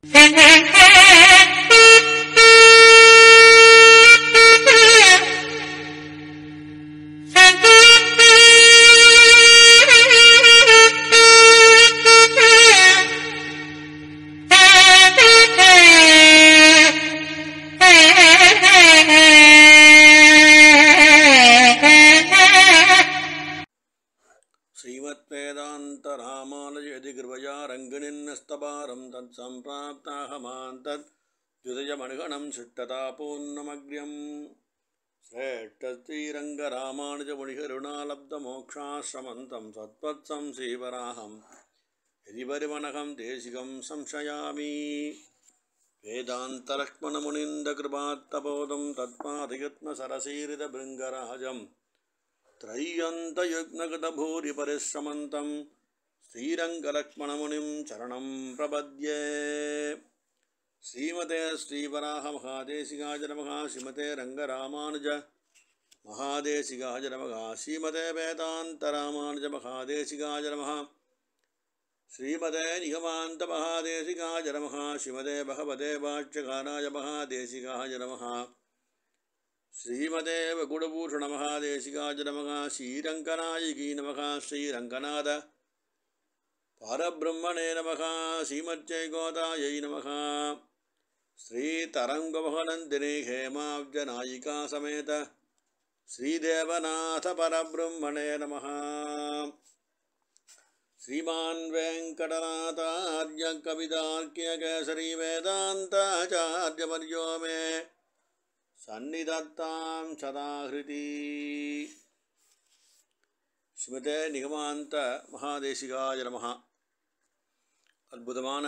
श्रीमद्वेदान्तरामालयति कृपया रङ्गिनिन्नस्तपारं तत्सम्प्राप्ताहमान् तत् द्वितयमनुगणं शिष्टतापूर्णमग्र्यम् श्रेष्ठश्रीरङ्गरामानुजमुनिकरुणालब्धमोक्षाश्रमन्तं सत्त्वत्सं श्रीवराहं यदि परिमणहं देशिकं संशयामि वेदान्तलक्ष्मणमुनिन्दकृपात्तबोधं तत्पादयत्नसरसीरितभृङ्गराजम् त्रय्यन्तयुग्नगतभूरिपरिश्रमन्तं श्रीरङ्गलक्ष्मणमुनिं चरणं प्रपद्ये श्रीमते श्रीवराहमहादेशिकाय नमः श्रीमते रङ्गरामानुज महादेशिकाय नमः श्रीमते वेदान्तरामानुजमहादेशिकाय नमः श्रीमते निगमान्तमहादेशिकाय नमः श्रीमते भगवते भाष्यकाराय महादेशिकाय नमः श्रीमते वकुडभूषणमहादेशिकाय नमः श्रीरङ्गनायकी नमः श्रीरङ्गनाथ परब्रह्मणे नमः श्रीमच्चैकोदायै नमः श्रीतरङ्गमहनन्दिनी हेमाब्जनायिका समेत श्रीदेवनाथपरब्रह्मणे नमः श्रीमान् वेङ्कटनाथार्यकवितार्क्यकेसरी वेदान्ताचार्यवर्यो मे சந்நிதத்தாம் சதாகிருதி ஸ்மிருதே நிகமாந்த மகாதேசிகாய நமஹா அற்புதமான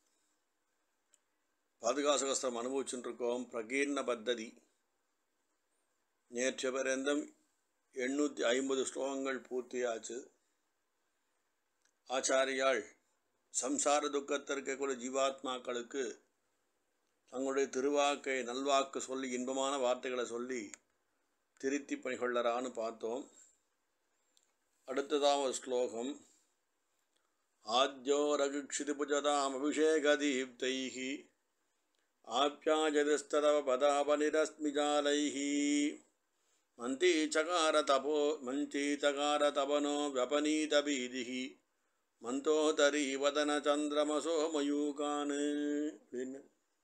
பாதுகாசகஸ்திரம் அனுபவிச்சுருக்கோம் பிரகீர்ண பத்ததி நேற்று பர்யந்தம் எண்ணூற்றி ஐம்பது ஸ்லோகங்கள் பூர்த்தியாச்சு ஆச்சாரியால் சம்சார துக்கத்தில் இருக்கக்கூடிய ஜீவாத்மாக்களுக்கு தங்களுடைய திருவாக்கை நல்வாக்கு சொல்லி இன்பமான வார்த்தைகளை சொல்லி திருத்தி பணிகொள்ளறான்னு பார்த்தோம் அடுத்ததாம் ஒரு ஸ்லோகம் ஆத்யோ ரகுக்ஷிதிபுஜதாம் அபிஷேகதீப்தைः ஆப்யாஜதிஸ்ததவ பதாபனிரஸ்மிஜாலைः மந்தீச்சகார தபோ மஞ்சீச்சகார தபனோ व्यपनीतबीदिः மந்தோதரி வதன சந்திரமசோ மயூகான் அப்படின்னு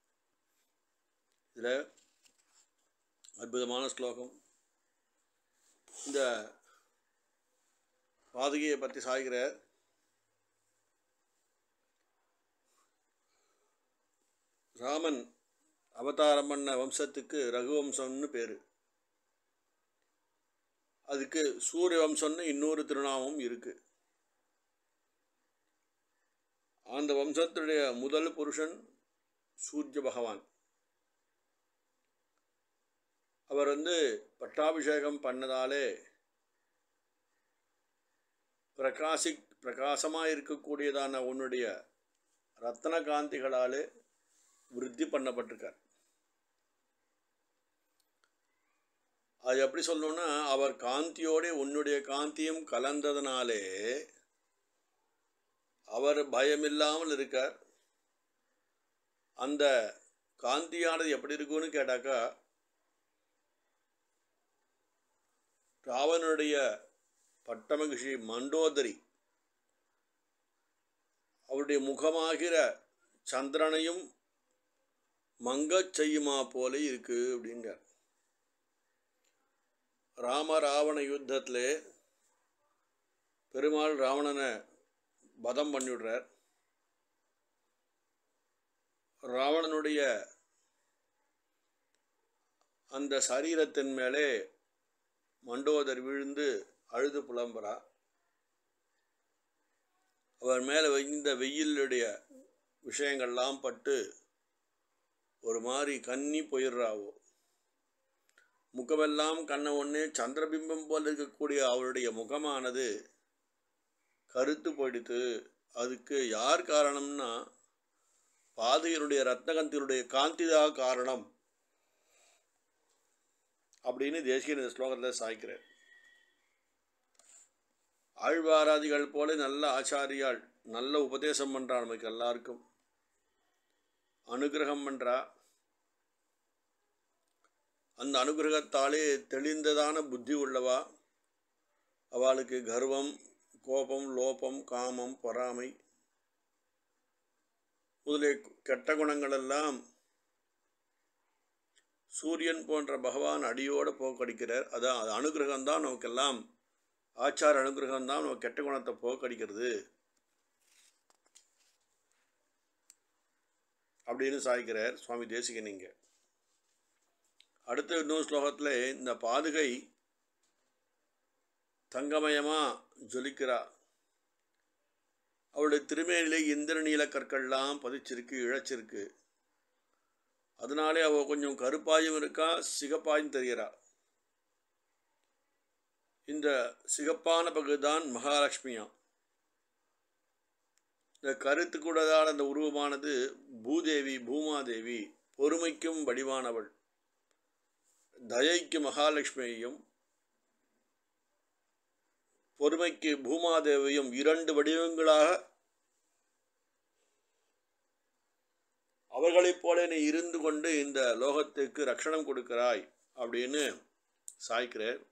இதில் அற்புதமான ஸ்லோகம் இந்த பாதுகையை பற்றி சாய்கிறார் ராமன் அவதாரம் பண்ண வம்சத்துக்கு ரகுவம்சம்னு பேர் அதுக்கு சூரிய வம்சம்னு இன்னொரு திருநாமம் இருக்கு அந்த வம்சத்துடைய முதல் புருஷன் சூரிய பகவான் அவர் வந்து பட்டாபிஷேகம் பண்ணதாலே பிரகாசி பிரகாசமாக இருக்கக்கூடியதான உன்னுடைய ரத்தன காந்திகளாலே விருத்தி பண்ணப்பட்டிருக்கார் அது எப்படி சொல்லணும்னா அவர் காந்தியோட உன்னுடைய காந்தியும் கலந்ததுனாலே அவர் பயமில்லாமல் இருக்கார் அந்த காந்தியானது எப்படி இருக்குன்னு கேட்டாக்கா ராவனுடைய பட்டமகிஷி மண்டோதரி அவருடைய முகமாகிற சந்திரனையும் மங்கச் செய்யுமா போல இருக்கு அப்படிங்கிறார் ராம ராவண யுத்தத்தில் பெருமாள் ராவணனை பதம் பண்ணிவிடுறார் ராவணனுடைய அந்த சரீரத்தின் மேலே மண்டோதர் விழுந்து அழுது புலம்புறா அவர் மேலே வைந்த வெயிலுடைய விஷயங்கள்லாம் பட்டு ஒரு மாதிரி கன்னி போயிடுறாவோ முகமெல்லாம் கண்ண ஒன்று சந்திரபிம்பம் போல் இருக்கக்கூடிய அவருடைய முகமானது கருத்து போயிடுத்து அதுக்கு யார் காரணம்னா பாதையினுடைய ரத்னகந்தியுடைய காந்திதா காரணம் அப்படின்னு தேசிய இந்த ஸ்லோகத்தில் சாய்க்கிறார் ஆழ்வாராதிகள் போல நல்ல ஆச்சாரியால் நல்ல உபதேசம் பண்ணுறான் நமக்கு எல்லாருக்கும் அனுகிரகம் பண்ணுறா அந்த அனுகிரகத்தாலே தெளிந்ததான புத்தி உள்ளவா அவளுக்கு கர்வம் கோபம் லோபம் காமம் பொறாமை முதலிய கெட்ட குணங்களெல்லாம் சூரியன் போன்ற பகவான் அடியோடு போக்கடிக்கிறார் அதான் அது அனுகிரகம் தான் நமக்கெல்லாம் ஆச்சார அனுகிரகம் தான் நம்ம கெட்ட குணத்தை போக்கடிக்கிறது அப்படின்னு சாய்க்கிறார் சுவாமி தேசிகன் இங்க அடுத்த இன்னொரு ஸ்லோகத்தில் இந்த பாதுகை தங்கமயமா ஜொலிக்கிறா அவளுடைய திருமேனிலே இந்திரநீல கற்கள்லாம் பதிச்சிருக்கு இழைச்சிருக்கு அதனாலே அவள் கொஞ்சம் கருப்பாயும் இருக்கா சிகப்பாயும் தெரிகிறா இந்த சிகப்பான பகுதி தான் மகாலட்சுமியாம் இந்த கருத்து கூடதான அந்த உருவமானது பூதேவி பூமாதேவி பொறுமைக்கும் வடிவானவள் தயைக்கு மகாலட்சுமியையும் பொறுமைக்கு பூமாதேவியும் இரண்டு வடிவங்களாக அவர்களைப் போல நீ இருந்து கொண்டு இந்த லோகத்துக்கு ரட்சணம் கொடுக்கிறாய் அப்படின்னு சாய்க்கிறார்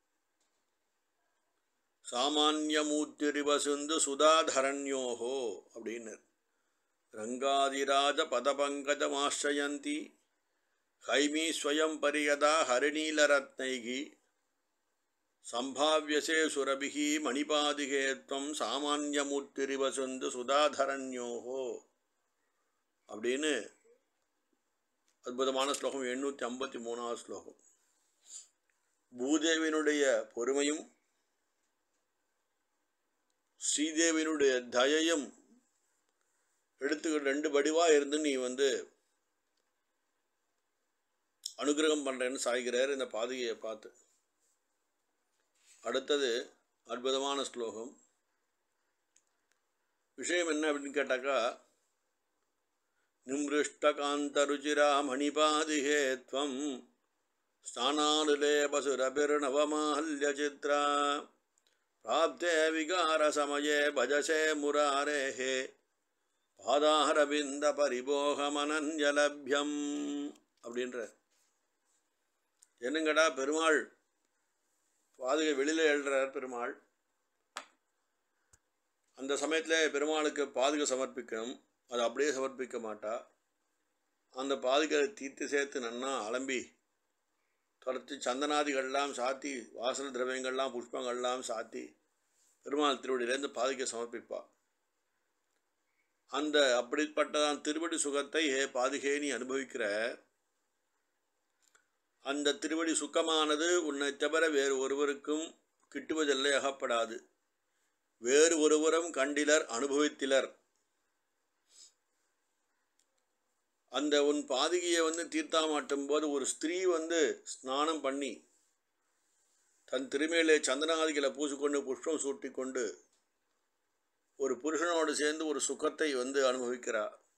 சாமானியமூர்த்திரிவசுந்து சுதாதரண்யோஹோ அப்படின்னு ரங்காதிராஜ பதபங்கஜமாශ්ரயந்தி ஹைமீ ஸ்வயம் பரியதா ஹரிணீலரத்னைகி சம்பாவியசே சுரபிகி மணிபாதிகே துவம் சாமானியமூர்த்திரிவசுந்து சுதாதரண்யோஹோ அப்படின்னு அற்புதமான ஸ்லோகம் எண்ணூற்றி ஐம்பத்தி மூணாவது ஸ்லோகம் பூதேவினுடைய பொறுமையும் ஸ்ரீதேவியினுடைய தயையும் எடுத்துக்கிட்டு ரெண்டு வடிவாக இருந்து நீ வந்து அனுகிரகம் பண்ணுறேன்னு சாய்கிறார் இந்த பாதுகையை பார்த்து அடுத்தது அற்புதமான ஸ்லோகம் விஷயம் என்ன அப்படின்னு கேட்டாக்கா நிம்ருஷ்டகாந்தருச்சிரா மணிபாதிகே त्वं स्नानानुलेपसुरभिर्नवमाल्यचित्रा प्राप्ते विकारसमये भजसे मुरारेः பாதாரவிந்தபரிபோகமனஞ்சலபியம் அப்படின்ற என்னங்கடா பெருமாள் பாதுகை வெளியில் எழுறார் பெருமாள் அந்த சமயத்தில் பெருமாளுக்கு பாதுகை சமர்ப்பிக்கணும் அதை அப்படியே சமர்ப்பிக்க மாட்டா அந்த பாதுகளை தீர்த்து சேர்த்து நன்னா அலம்பி துரத்தி சந்தனாதிகள்லாம் சாத்தி வாசன திரவியங்கள்லாம் புஷ்பங்கள்லாம் சாத்தி பெருமாள் திருவடியிலேருந்து பாதுகை சமர்ப்பிப்பா அந்த அப்படிப்பட்டதான் திருவடி சுகத்தை ஹே பாதுகே நீ அனுபவிக்கிற அந்த திருவடி சுக்கமானது உன்னை தவிர வேறு ஒருவருக்கும் கிட்டுவதில்லை அகப்படாது வேறு ஒருவரும் கண்டிலர் அனுபவித்திலர் அந்த உன் பாதுகையை வந்து தீர்த்தாமாட்டும் போது ஒரு ஸ்திரீ வந்து ஸ்நானம் பண்ணி தன் திருமையிலே சந்தனாதிகளை பூசிக்கொண்டு புஷ்பம் சூட்டி கொண்டு ஒரு புருஷனோடு சேர்ந்து ஒரு சுகத்தை வந்து அனுபவிக்கிறா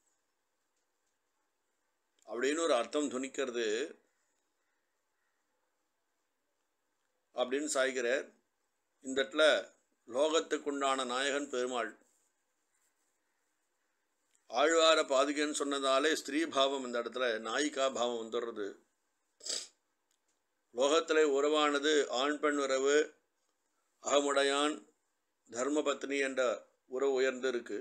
அப்படின்னு ஒரு அர்த்தம் துணிக்கிறது அப்படின்னு சாய்கிறார் இந்த இடத்துல லோகத்துக்குண்டான நாயகன் பெருமாள் ஆழ்வார பாதுகைன்னு சொன்னதாலே ஸ்திரீ பாவம் இந்த இடத்துல நாயிகா பாவம் வந்துடுறது லோகத்தில் உறவானது ஆண் பெண் உறவு அகமுடையான் தர்மபத்னி என்ற உறவு உயர்ந்து இருக்கு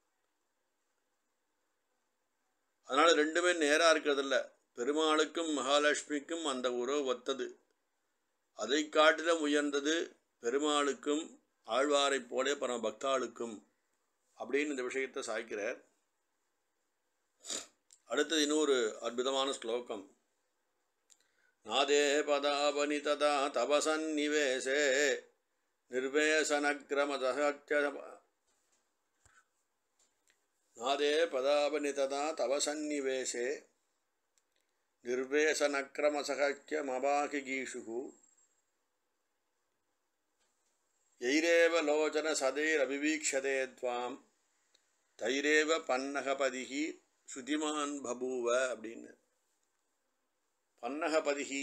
அதனால் ரெண்டுமே நேராக இருக்கிறதில்ல பெருமாளுக்கும் மகாலட்சுமிக்கும் அந்த உறவு ஒத்தது அதை காட்டிலும் உயர்ந்தது பெருமாளுக்கும் ஆழ்வாரைப் போலே பரம பக்தாளுக்கும் அப்படின்னு இந்த விஷயத்தை சாய்க்கிறார் அடுத்தது இன்னொரு அற்புதமான ஸ்லோகம் நாதே பதாபனி ததா தபசன்னிவேசே நிர்வேசனக்கிரமதசத்ய நாதே பதாபனி ததா தவசன்னிவேசே निर्वेशनक्रमसहक्यमबाकिगीषुः यैरेव लोचनसदैरभिवीक्षते त्वां தைரேவ பன்னகபதிகி சுதிமான் பபூவ அப்படின்னு பன்னகபதிகி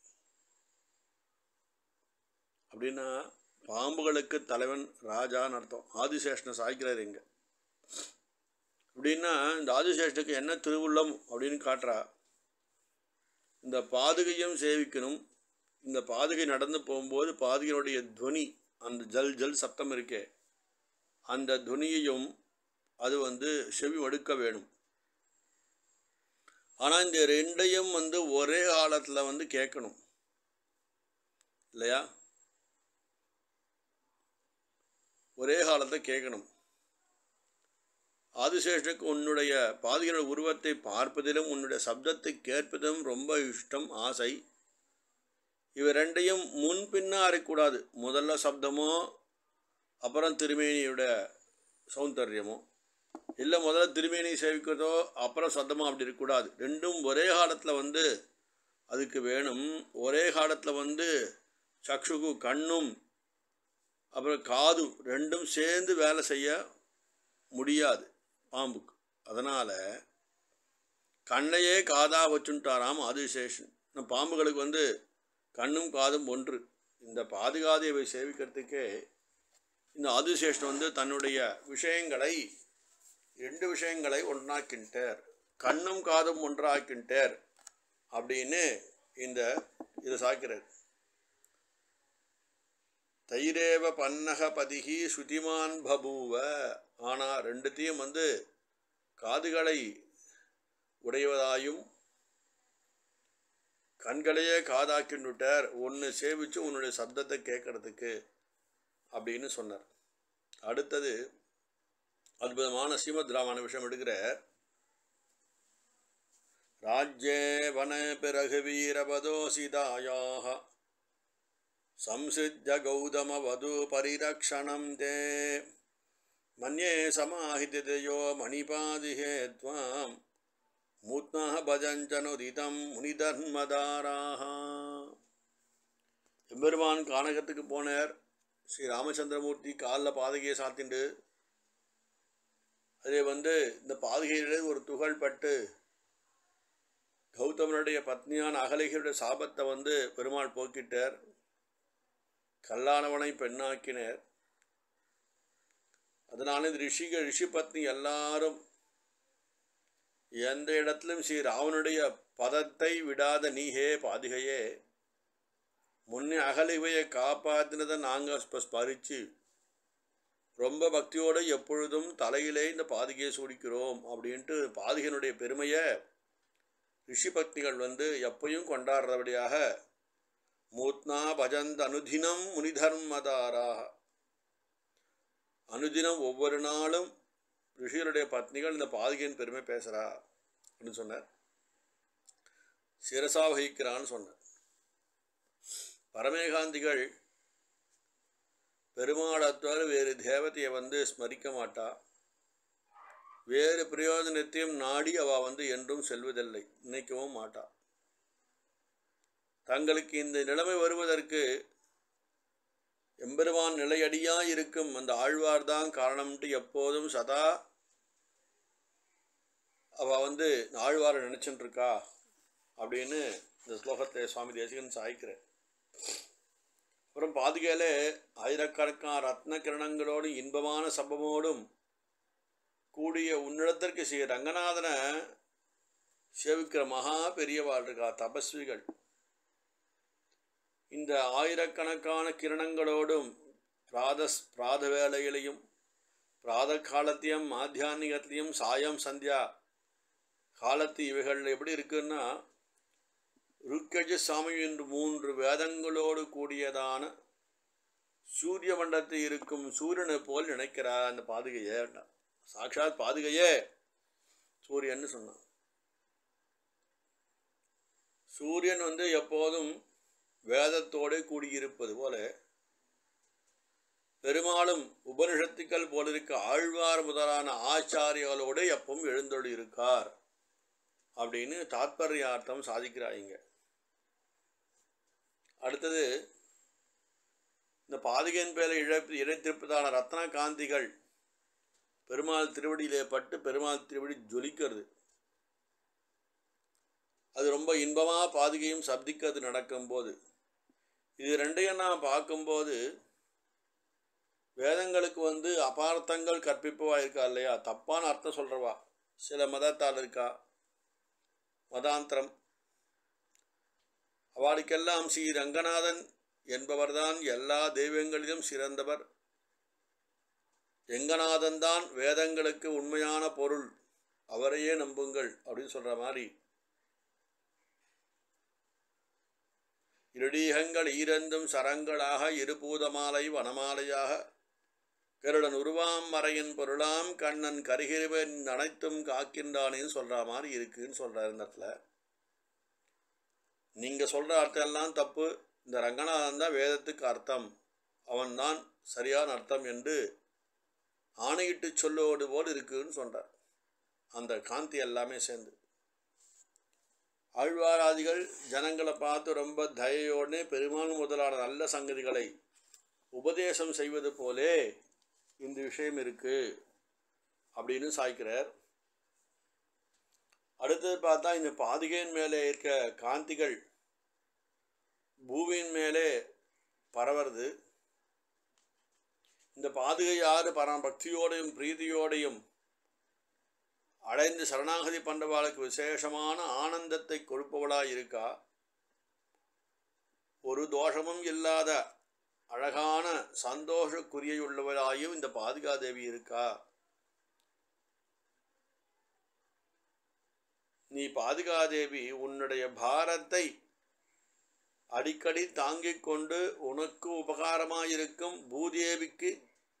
அப்படின்னா பாம்புகளுக்கு தலைவன் ராஜான்னு அர்த்தம் ஆதிசேஷனை சாய்க்கிறார் இங்க அப்படின்னா இந்த ஆதிசேஷனுக்கு என்ன திருவுள்ளம் அப்படின்னு காட்டுறா இந்த பாதுகையும் சேவிக்கணும் இந்த பாதுகை நடந்து போகும்போது பாதுகையினுடைய துவனி அந்த ஜல் ஜல் சப்தம் இருக்கே அந்த துவனியையும் அது வந்து செவி மடுக்க வேணும் ஆனால் இந்த ரெண்டையும் வந்து ஒரே காலத்தில் வந்து கேட்கணும் இல்லையா ஒரே காலத்தில் கேட்கணும் ஆதிசேஷனுக்கு உன்னுடைய பாதுகையோட உருவத்தை பார்ப்பதிலும் உன்னுடைய சப்தத்தை கேட்பதிலும் ரொம்ப இஷ்டம் ஆசை இவை ரெண்டையும் முன் பின்னா அறைக்கூடாது முதல்ல சப்தமோ அப்புறம் திருமேனியோட சௌந்தர்யமோ இல்லை முதல்ல திருமேனி சேவிக்கிறதோ அப்புறம் சத்தமோ அப்படி இருக்கக்கூடாது ரெண்டும் ஒரே காலத்தில் வந்து அதுக்கு வேணும் ஒரே காலத்தில் வந்து சக்ஷுகு கண்ணும் அப்புறம் காது ரெண்டும் சேர்ந்து வேலை செய்ய முடியாது பாம்புக்கு அதனால் கண்ணையே காதாக வச்சுட்டாராம் ஆதிசேஷன் இந்த பாம்புகளுக்கு வந்து கண்ணும் காதும் ஒன்று இந்த பாதுகாதியவை சேவிக்கிறதுக்கே இந்த ஆதிசேஷன் வந்து தன்னுடைய விஷயங்களை ரெண்டு விஷயங்களை ஒன்றாக்கின்றார் கண்ணும் காதும் ஒன்றாக்கின்றார் அப்படின்னு இந்த இதை சாய்க்கிறார் தைரேவ பன்னக பதிகி சுதிமான் பபூவ ஆனால் ரெண்டுத்தையும் வந்து காதுகளை உடையவதாயும் கண்களையே காதாக்கின்னுட்டார் ஒன்று சேவிச்சு உன்னுடைய சப்தத்தை கேட்கறதுக்கு அப்படின்னு சொன்னார் அடுத்தது அற்புதமான ஸ்ரீமத் ராமாயண விஷயம் எடுக்கிறார் ராஜ்யே வன பிறகு வீரபதோசிதாயாக संसृज्य गौतमवधूपरिरक्षणं ते मन्ये समाहितयो मणिपादिहे त्वां மூத்னாக பஜஞ்சனுதிதம் முனிதர்மதாராக எம்பெருமான் கானகத்துக்கு போனார் ஸ்ரீ ராமச்சந்திரமூர்த்தி காலில் பாதகையை சாத்திண்டு அதே வந்து இந்த பாதகையிலே ஒரு துகள் பட்டு கௌதமனுடைய பத்னியான அகலிகளுடைய சாபத்தை வந்து பெருமாள் போக்கிட்டார் கல்லானவனை பெண்ணாக்கினர் அதனால இந்த ரிஷிகள் ரிஷி பத்னி எல்லாரும் எந்த இடத்திலும் ஸ்ரீ ராவனுடைய பதத்தை விடாத நீஹே பாதிகையே முன்னே அகலிவையை காப்பாற்றினதை நாங்கள் ஸ்மரித்து ரொம்ப பக்தியோடு எப்பொழுதும் தலையிலே இந்த பாதிகையை சூடிக்கிறோம் அப்படின்ட்டு பாதிகையினுடைய பெருமையை ரிஷி பக்திகள் வந்து எப்பயும் கொண்டாடுறபடியாக மூத்னா பஜந்த் அனுதினம் முனிதர்மதாராக அனுதினம் ஒவ்வொரு நாளும் ரிஷிகளுடைய பத்னிகள் இந்த பாதுகையின் பெருமை பேசுகிறா அப்படின்னு சொன்னார் சிரசா வகிக்கிறான்னு சொன்னார் பரமேகாந்திகள் பெருமாளத்தோடு வேறு தேவதையை வந்து ஸ்மரிக்க மாட்டா வேறு பிரயோஜனத்தையும் நாடி அவள் வந்து என்றும் செல்வதில்லை நினைக்கவும் மாட்டா தங்களுக்கு இந்த நிலைமை வருவதற்கு எம்பெருமான் நிலையடியாக இருக்கும் அந்த ஆழ்வார்தான் காரணம்ட்டு எப்போதும் சதா அவள் வந்து ஆழ்வாரை நினச்சிட்டு இருக்கா அப்படின்னு இந்த ஸ்லோகத்தை சுவாமி தேசிகன் சாய்க்கிறேன் அப்புறம் பாதுகையில் ஆயிரக்கணக்கான ரத்ன கிரணங்களோடும் இன்பமான சம்பமோடும் கூடிய உன்னிடத்திற்கு ஸ்ரீ ரங்கநாதனை சேவிக்கிற மகா பெரியவாள் இருக்கா தபஸ்விகள் இந்த ஆயிரக்கணக்கான கிரணங்களோடும் பிராதஸ் பிராத வேலையிலையும் பிராத காலத்தையும் மாத்தியானிகத்திலையும் சாயம் சந்தியா காலத்து இவைகள் எப்படி இருக்குன்னா ருக்கஜ சாமி என்று மூன்று வேதங்களோடு கூடியதான சூரிய மண்டலத்தில் இருக்கும் சூரியனை போல் நினைக்கிறார் அந்த பாதுகையே சாட்சாத் பாதுகையே சூரியன்னு சொன்னான் சூரியன் வந்து எப்போதும் வேதத்தோடு கூடியிருப்பது போல பெரும்பாலும் உபனிஷத்துக்கள் போல இருக்க ஆழ்வார் முதலான ஆச்சாரியாலோடு எப்பவும் எழுந்தொழி இருக்கார் அப்படின்னு தாத்பரியார்த்தம் சாதிக்கிறாங்க அடுத்தது இந்த பாதுகையின் பேரை இழப்பு இழைத்திருப்பதான ரத்ன காந்திகள் பெருமாள் திருவடியிலே பட்டு பெருமாள் திருவடி ஜொலிக்கிறது அது ரொம்ப இன்பமாக பாதுகையும் சப்திக்கிறது நடக்கும்போது இது ரெண்டையும் நான் பார்க்கும்போது வேதங்களுக்கு வந்து அபார்த்தங்கள் கற்பிப்பவா இருக்கா இல்லையா தப்பான அர்த்தம் சொல்கிறவா சில மதத்தால் இருக்கா மதாந்திரம் அவளுக்கெல்லாம் ஸ்ரீ ரங்கநாதன் என்பவர்தான் எல்லா தெய்வங்களிலும் சிறந்தவர் எங்கநாதன் தான் வேதங்களுக்கு உண்மையான பொருள் அவரையே நம்புங்கள் அப்படின்னு சொல்கிற மாதிரி இருடீகங்கள் ஈரந்தும் சரங்களாக இருபூதமாலை வனமாலையாக கருடன் உருவாம் மறையின் பொருளாம் கண்ணன் கருகிருவன் அனைத்தும் காக்கின்றானேன்னு சொல்கிற மாதிரி இருக்குன்னு சொல்கிறார் இந்த இடத்துல நீங்கள் சொல்கிற அர்த்தம் எல்லாம் தப்பு இந்த ரங்கநாதன் தான் வேதத்துக்கு அர்த்தம் அவன்தான் சரியான அர்த்தம் என்று ஆணையிட்டு சொல்லுவது போல் இருக்குன்னு சொல்கிறார் அந்த காந்தி எல்லாமே சேர்ந்து ஆழ்வாராதிகள் ஜனங்களை பார்த்து ரொம்ப தயையோடு பெருமாள் முதலான நல்ல சங்கதிகளை உபதேசம் செய்வது போலே இந்த விஷயம் இருக்கு அப்படின்னு சாய்க்கிறார் அடுத்தது பார்த்தா இந்த பாதிகையின் மேலே இருக்க காந்திகள் பூமியின் மேலே பரவறது இந்த பாதுகை யார் பரபக்தியோடையும் பிரீதியோடையும் அடைந்து சரணாகதி பண்றவாளுக்கு விசேஷமான ஆனந்தத்தை கொடுப்பவளாய் இருக்கா ஒரு தோஷமும் இல்லாத அழகான சந்தோஷக்குரியையுள்ளவளாயும் இந்த பாதுகாதேவி இருக்கா நீ பாதுகாதேவி உன்னுடைய பாரத்தை அடிக்கடி தாங்கிக் கொண்டு உனக்கு உபகாரமாயிருக்கும் பூதேவிக்கு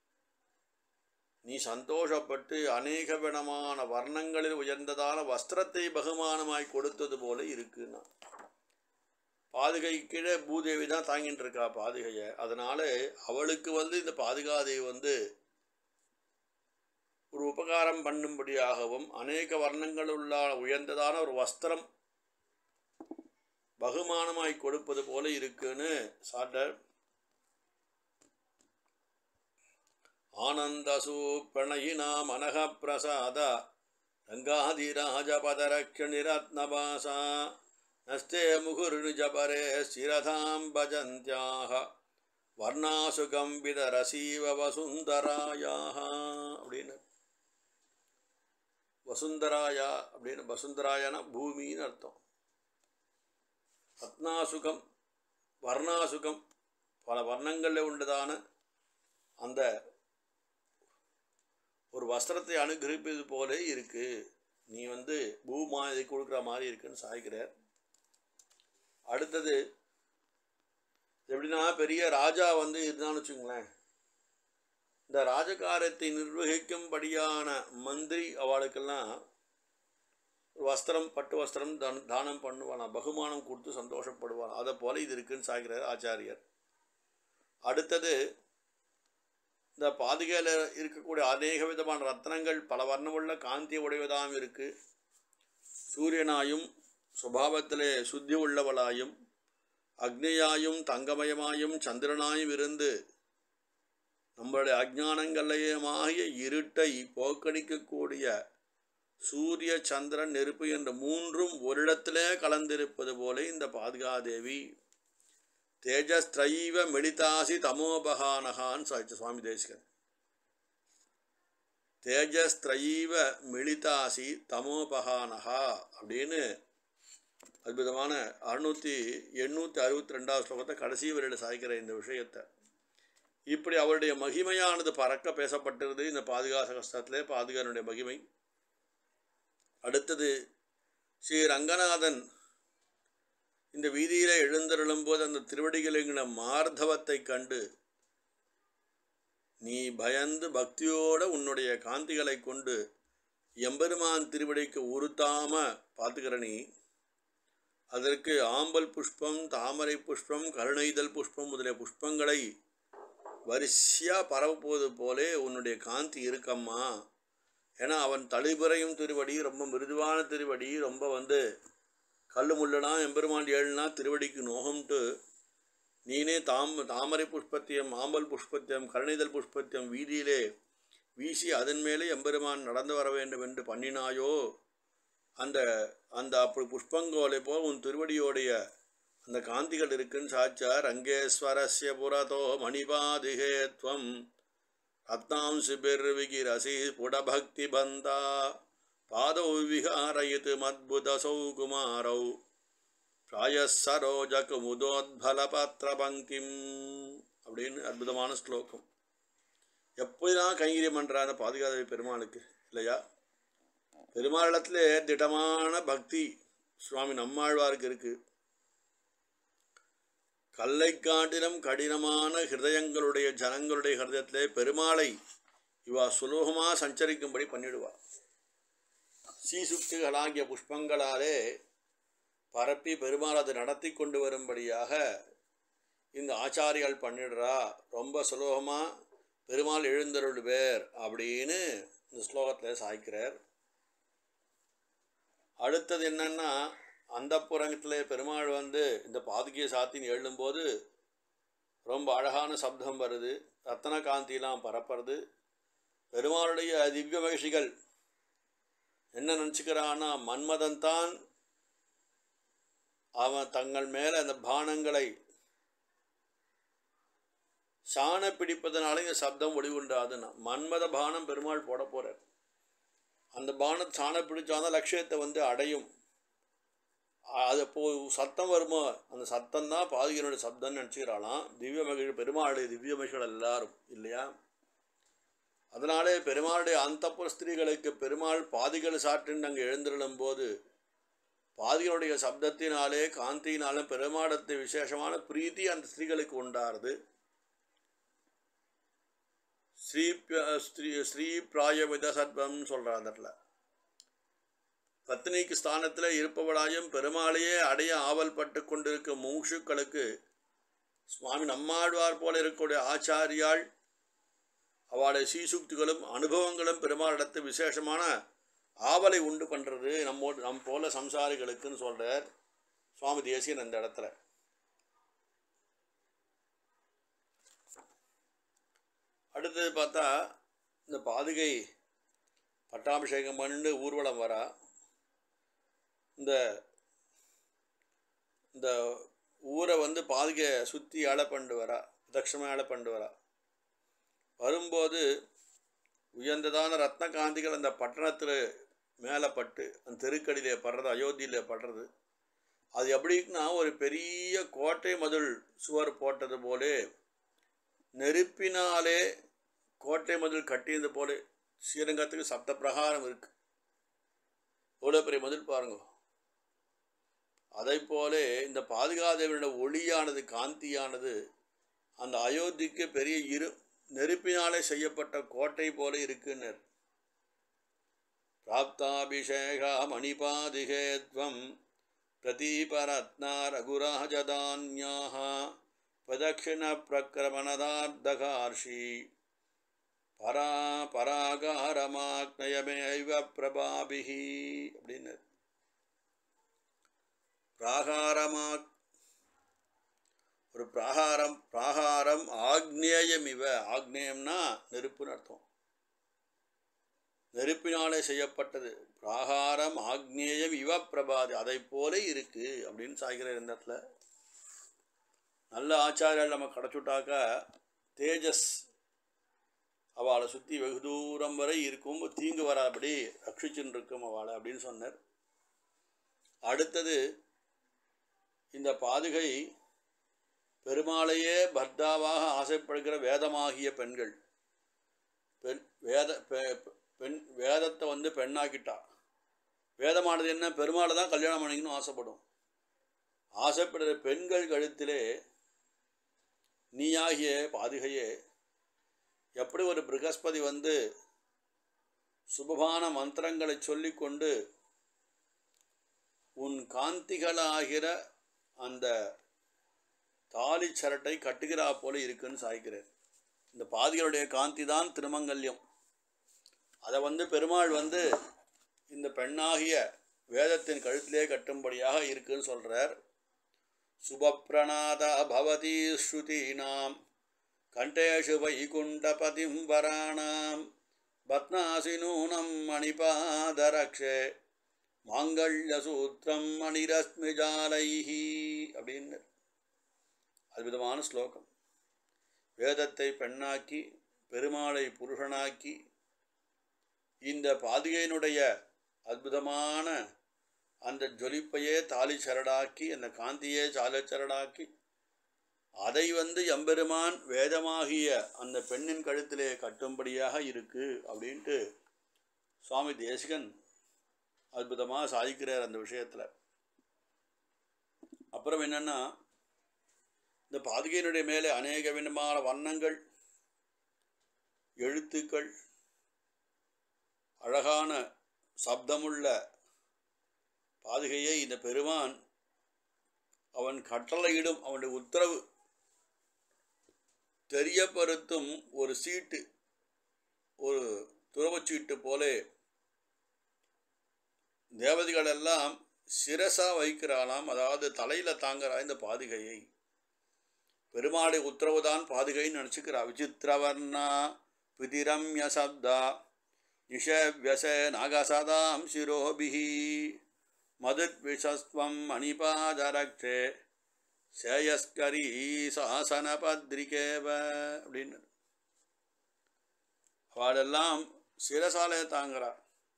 நீ சந்தோஷப்பட்டு அநேக விதமான வர்ணங்களில் உயர்ந்ததான வஸ்திரத்தை பகுமானமாய் கொடுத்தது போல இருக்குன்னா பாதுகை கீழே பூதேவி தான் தாங்கிட்டு இருக்கா பாதுகையை அதனால அவளுக்கு வந்து இந்த பாதுகாதேவி வந்து ஒரு உபகாரம் பண்ணும்படியாகவும் அநேக வர்ணங்கள் உள்ள உயர்ந்ததான ஒரு வஸ்திரம் பகுமானமாய் கொடுப்பது போல இருக்குன்னு சாட்டர் ஆனந்தசு பிரணயினா மனக பிரசாத ரங்காதிராஜபதரக்ஷணிரத்னபாசா நஸ்தே முகுர்நிஜபரே ஸ்திரதாம் பஜந்தியாக வர்ணாசுகம் விதரசீவ வசுந்தராயாக அப்படின்னு வசுந்தராயா அப்படின்னு வசுந்தராயனா பூமின்னு அர்த்தம் ரத்னாசுகம் வர்ணாசுகம் பல வர்ணங்களில் உண்டதான அந்த ஒரு வஸ்திரத்தை அனுகிரகிப்பது போல இருக்கு நீ வந்து பூமாதை கொடுக்குற மாதிரி இருக்குன்னு சாய்க்கிறார் அடுத்தது எப்படின்னா பெரிய ராஜா வந்து இருந்தான்னு வச்சுங்களேன் இந்த ராஜகாரத்தை நிர்வகிக்கும்படியான மந்திரி அவளுக்கெல்லாம் வஸ்திரம் பட்டு வஸ்திரம் தான தானம் பண்ணுவானா பகுமானம் கொடுத்து சந்தோஷப்படுவான் அதை போல இது இருக்குன்னு சாய்கிறார் ஆச்சாரியர் அடுத்தது இந்த பாதுகையில் இருக்கக்கூடிய அநேக விதமான ரத்னங்கள் பல வர்ணமுள்ள காந்தி உடையதாகவும் இருக்கு சூரியனாயும் சுபாவத்திலே சுத்தி உள்ளவளாயும் அக்னியாயும் தங்கமயமாயும் சந்திரனாயும் இருந்து நம்மளுடைய அஜானங்களையமாகிய இருட்டை போக்கடிக்கக்கூடிய சூரிய சந்திரன் நெருப்பு என்ற மூன்றும் ஒரிடத்திலே கலந்திருப்பது போல இந்த பாதுகாதேவி தேஜஸ்திரைவ மெடிதாசி தமோபகானகான்னு சாய்ச்ச சுவாமி தேசிகன் தேஜஸ்திரைவ மெளிதாசி தமோபகானகா அப்படின்னு அற்புதமான அறுநூற்றி எண்ணூற்றி அறுபத்தி ரெண்டாவது ஸ்லோகத்தை கடைசி வரையில் சாய்க்கிற இந்த விஷயத்தை இப்படி அவருடைய மகிமையானது பறக்க பேசப்பட்டிருது இந்த பாதுகா சகஸ்திரத்திலே பாதுகானுடைய மகிமை அடுத்தது ஸ்ரீ ரங்கநாதன் இந்த வீதியிலே எழுந்தருளும்போது அந்த திருவடிகளிங்கிற மார்தவத்தை கண்டு நீ பயந்து பக்தியோட உன்னுடைய காந்திகளை கொண்டு எம்பெருமான் திருவடிக்கு உறுத்தாம பார்த்துக்கிற நீ அதற்கு ஆம்பல் புஷ்பம் தாமரை புஷ்பம் கருணைதல் புஷ்பம் முதலிய புஷ்பங்களை வரிசையாக பரவுப்போது போலே உன்னுடைய காந்தி இருக்கம்மா ஏன்னா அவன் தளிபுறையும் திருவடி ரொம்ப மிருதுவான திருவடி ரொம்ப வந்து கல் முள்ளனா எம்பெருமான் ஏழுனா திருவடிக்கு நோகம்ட்டு நீனே தாம் தாமரை புஷ்பத்தியம் ஆம்பல் புஷ்பத்தியம் கருணைதல் புஷ்பத்தியம் வீதியிலே வீசி அதன் மேலே எம்பெருமான் நடந்து வர வேண்டும் என்று பண்ணினாயோ அந்த அந்த அப்படி புஷ்பங்கோலை போல் உன் திருவடியோடைய அந்த காந்திகள் இருக்குன்னு சாச்சா ரங்கேஸ்வரஸ்ய புரதோ மணிபாதிகே துவம் रत्नांशिभिर्विगिरसि स्फुटभक्तिबन्ता पादौ विहारयितु मद्भुतसौ कुमारौ प्रायः சரோஜகுமுதோத்பலபத்திரபங்கிம் அப்படின்னு அற்புதமான ஸ்லோகம் எப்போதான் கைங்கரியம் பண்ணுறா அந்த பாதுகாதவி பெருமாளுக்கு இல்லையா பெருமாளிடத்துல திடமான பக்தி சுவாமி நம்மாழ்வாருக்கு இருக்கு கல்லை காட்டிலும் கடினமான ஹிருதயங்களுடைய ஜனங்களுடைய ஹிருதயத்திலே பெருமாளை இவா சுலோகமாக சஞ்சரிக்கும்படி பண்ணிடுவா சீசுக்திகளாகிய புஷ்பங்களாலே பரப்பி பெருமாள் அதை நடத்தி கொண்டு வரும்படியாக இந்த ஆச்சாரியால் பண்ணிடுறா ரொம்ப சுலோகமாக பெருமாள் எழுந்தருள்வேர் அப்படின்னு இந்த ஸ்லோகத்தில் சாய்க்கிறார் அடுத்தது என்னன்னா அந்த புறத்தில் பெருமாள் வந்து இந்த பாதுகையை சாத்தின்னு எழும்போது ரொம்ப அழகான சப்தம் வருது ரத்தன காந்திலாம் பரப்புறது பெருமாளுடைய திவ்ய மகிழ்ச்சிகள் என்ன நினச்சிக்கிறான்னா மன்மதன் தான் அவன் தங்கள் மேலே அந்த பானங்களை சாண பிடிப்பதனால இந்த சப்தம் ஒளிவுண்டாதுன்னா மன்மத பானம் பெருமாள் போட போகிறார் அந்த பானம் சாண பிடிச்சாதான் லட்சியத்தை வந்து அடையும் அது இப்போ சத்தம் வருமோ அந்த சத்தம் தான் பாதுகையினுடைய சப்தம்னு நினச்சிக்கிறாளாம் திவ்ய மகிழ் பெருமாளுடைய திவ்ய மகிழ்கள் எல்லாரும் இல்லையா அதனாலே பெருமாளுடைய அந்தப்புற ஸ்திரீகளுக்கு பெருமாள் பாதிகள் சாற்றின்னு அங்கே எழுந்திருளும் போது பாதிகளுடைய சப்தத்தினாலே காந்தியினாலும் பெருமாடத்து விசேஷமான பிரீத்தி அந்த ஸ்திரீகளுக்கு உண்டாருது ஸ்ரீ ஸ்ரீ ஸ்ரீ பிராயவித சத்வம்னு சொல்கிறார் அந்த இடத்துல பத்னிக்கு ஸ்தானத்தில் இருப்பவளாயும் பெருமாளையே அடைய ஆவல் பட்டு கொண்டிருக்கும் மூஷுக்களுக்கு சுவாமி நம்மாழ்வார் போல இருக்கக்கூடிய ஆச்சாரியாள் அவளுடைய சீசுக்திகளும் அனுபவங்களும் பெருமாளிடத்து விசேஷமான ஆவலை உண்டு பண்ணுறது நம்மோடு நம் போல சம்சாரிகளுக்குன்னு சொல்கிறார் சுவாமி தேசியன் அந்த இடத்துல அடுத்தது பார்த்தா இந்த பாதுகை பட்டாபிஷேகம் பண்ணிட்டு ஊர்வலம் வரா இந்த இந்த ஊரை வந்து பாதுகை சுற்றி அலை பண்ணிட்டு வரா தட்சமாக அலை பண்ணிட்டு வரா வரும்போது உயர்ந்ததான ரத்ன காந்திகள் அந்த பட்டணத்தில் மேலே பட்டு அந்த தெருக்கடியிலே படுறது அயோத்தியில் படுறது அது எப்படின்னா ஒரு பெரிய கோட்டை மதில் சுவர் போட்டது போலே நெருப்பினாலே கோட்டை மதில் கட்டியது போல ஸ்ரீரங்கத்துக்கு சப்த பிரகாரம் இருக்கு எவ்வளோ பெரிய மதில் பாருங்க அதை போலே இந்த பாதுகாதேவியோட ஒளியானது காந்தியானது அந்த அயோத்திக்கு பெரிய இரு நெருப்பினாலே செய்யப்பட்ட கோட்டை போல இருக்குன்னர் பிராப்தாபிஷேகா மணிபாதிகேத்வம் பிரதீபரத்னா ரகுராஜதான்யாக பிரதட்சிண பிரக்கிரமணதார்த்தகார்ஷி பரா பராகாரமாக்னயமேவ பிரபாபிஹி அப்படின்னு பிராகாரமாக் ஒரு பிராகாரம் பிராகாரம் ஆக்னேயம் இவ ஆக்னேயம்னா நெருப்புன்னு அர்த்தம் நெருப்பினாலே செய்யப்பட்டது பிராகாரம் ஆக்னேயம் இவ பிரபாதி அதை போல இருக்கு அப்படின்னு சாய்கிற இந்த இடத்துல நல்ல ஆச்சாரியால் நம்ம கிடச்சுட்டாக்கா தேஜஸ் அவளை சுற்றி வெகு தூரம் வரை இருக்கும் தீங்கு வராபடி ரட்சிச்சுன்னு இருக்கும் அவளை அப்படின்னு சொன்னார் அடுத்தது இந்த பாதுகை பெருமாளையே பர்த்தாவாக ஆசைப்படுகிற வேதமாகிய பெண்கள் பெண் வேத பெண் வேதத்தை வந்து பெண்ணாக்கிட்டா வேதமானது என்ன பெருமாளை தான் கல்யாணம் பண்ணிக்கணும் ஆசைப்படும் ஆசைப்படுகிற பெண்கள் கழுத்திலே நீயாகிய பாதுகையே எப்படி ஒரு பிரகஸ்பதி வந்து சுபமான மந்திரங்களை சொல்லிக்கொண்டு உன் காந்திகளாகிற அந்த தாலி சரட்டை கட்டுகிறா போல இருக்குன்னு சாய்க்கிறார் இந்த பாதிகளுடைய காந்தி தான் திருமங்கல்யம் அதை வந்து பெருமாள் வந்து இந்த பெண்ணாகிய வேதத்தின் கழுத்திலே கட்டும்படியாக இருக்குன்னு சொல்கிறார் சுபப்பிரணாதா பவதி ஸ்ருதீனாம் கண்டேஷு வைகுண்டபதிம் வராணாம் பத்னாசினூனம் மணிபாதரக்ஷே மாங்கல்யசூத்திரம் மணிரஸ்மிஜாலைஹி அப்படின்னு அற்புதமான ஸ்லோகம் வேதத்தை பெண்ணாக்கி பெருமாளை புருஷனாக்கி இந்த பாதுகையினுடைய அற்புதமான அந்த ஜொலிப்பையே தாலி சரடாக்கி அந்த காந்தியே சாலச்சரடாக்கி அதை வந்து எம்பெருமான் வேதமாகிய அந்த பெண்ணின் கழுத்திலே கட்டும்படியாக இருக்கு அப்படின்ட்டு சுவாமி தேசிகன் அற்புதமாக சாதிக்கிறார் அந்த விஷயத்தில் அப்புறம் என்னன்னா இந்த பாதுகையினுடைய மேலே அநேக விதமான வண்ணங்கள் எழுத்துக்கள் அழகான சப்தமுள்ள பாதுகையை இந்த பெருமான் அவன் கட்டளையிடும் அவனுடைய உத்தரவு தெரியப்படுத்தும் ஒரு சீட்டு ஒரு துறவுச்சீட்டு போலே தேவதைகள் எல்லாம் சிரசா வைக்கிறாளாம் அதாவது தலையில் தாங்குறா இந்த பாதுகையை பெருமாளை உத்தரவுதான் பாதுகைன்னு நினச்சிக்கிறா விசித்திரவர்ணா பிதிரம்ய சப்தா நிஷவ்யச நாகசதாம் சிரோபிஹி மதுத்விஷஸ்வம் மணிபாதரக்ஷே சேயஸ்கரி சாசன பத்ரிகேவ அப்படின்னு அவளெல்லாம் சிரசாலே தாங்கிறா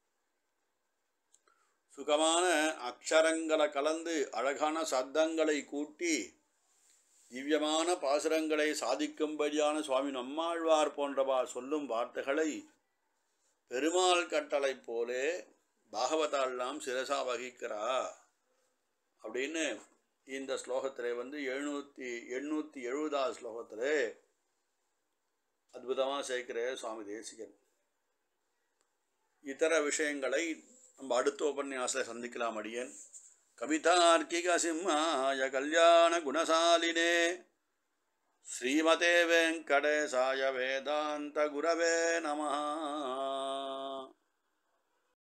சுகமான அக்ஷரங்களை கலந்து அழகான சத்தங்களை கூட்டி திவ்யமான பாசுரங்களை சாதிக்கும்படியான சுவாமி நம்மாழ்வார் போன்றவா சொல்லும் வார்த்தைகளை பெருமாள் கட்டளை போலே பாகவதாலாம் சிரசா வகிக்கிறா அப்படின்னு இந்த ஸ்லோகத்திலே வந்து எழுநூற்றி எண்ணூற்றி எழுபதாவது ஸ்லோகத்திலே அற்புதமாக சேர்க்கிற சுவாமி தேசிகன் இதர விஷயங்களை நம்ம அடுத்த உபன்யாசத்தில் சந்திக்கலாம் அடியேன் கவிதார்க்கிக சிம்மாய கல்யாண குணசாலினே ஸ்ரீமதே வெங்கடேசாய வேதாந்த குரவே நமஹா